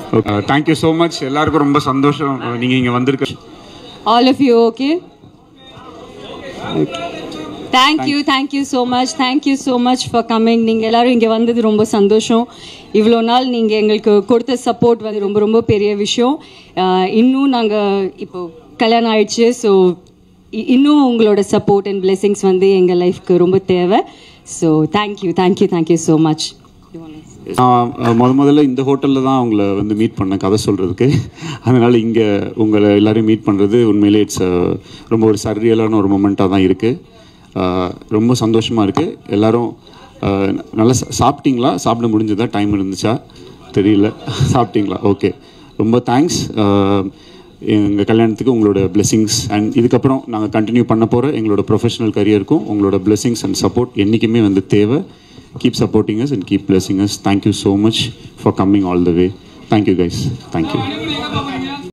Thank you so much எல்லாருக்கும் ரொம்ப சந்தோஷம் நீங்கள் இங்கே வந்திருக்க all of you okay thank you thank you so much thank you so much for coming நீங்கள் எல்லாரும் இங்கே வந்தது ரொம்ப சந்தோஷம் இவ்வளோ நாள் நீங்கள் எங்களுக்கு கொடுத்த சப்போர்ட் வந்து ரொம்ப ரொம்ப பெரிய விஷயம் அஹ், இன்னும் நாங்கள் இப்போ கல்யாணம் ஆயிடுச்சு ஸோ இன்னும் உங்களோட சப்போர்ட் அண்ட் blessings வந்து எங்கள் லைஃப்க்கு ரொம்ப தேவை so thank you thank you thank you so much நான் அஹ், முத முதல்ல இந்த ஹோட்டலில் தான் உங்களை வந்து மீட் பண்ண கதை சொல்கிறதுக்கு அதனால் இங்கே உங்களை எல்லாரையும் மீட் பண்ணுறது உண்மையிலே இட்ஸ் ரொம்ப ஒரு சர்ரியலான ஒரு மொமெண்ட்டாக தான் இருக்குது ரொம்ப சந்தோஷமாக இருக்குது எல்லாரும் அஹ், நல்லா சா- சாப்பிட்டீங்களா சாப்பிட முடிஞ்சதா டைம் இருந்துச்சா தெரியல சாப்பிட்டீங்களா ஓகே ரொம்ப தேங்க்ஸ் எங்கள் கல்யாணத்துக்கு உங்களோட blessings அண்ட் இதுக்கப்புறம் நாங்கள் கண்டினியூ பண்ண போகிற எங்களோட ப்ரொஃபஷனல் கரியருக்கும் உங்களோட blessings அண்ட் சப்போர்ட் என்றைக்குமே வந்து தேவை keep supporting us and keep blessing us. Thank you so much for coming all the way. Thank you, guys. Thank you.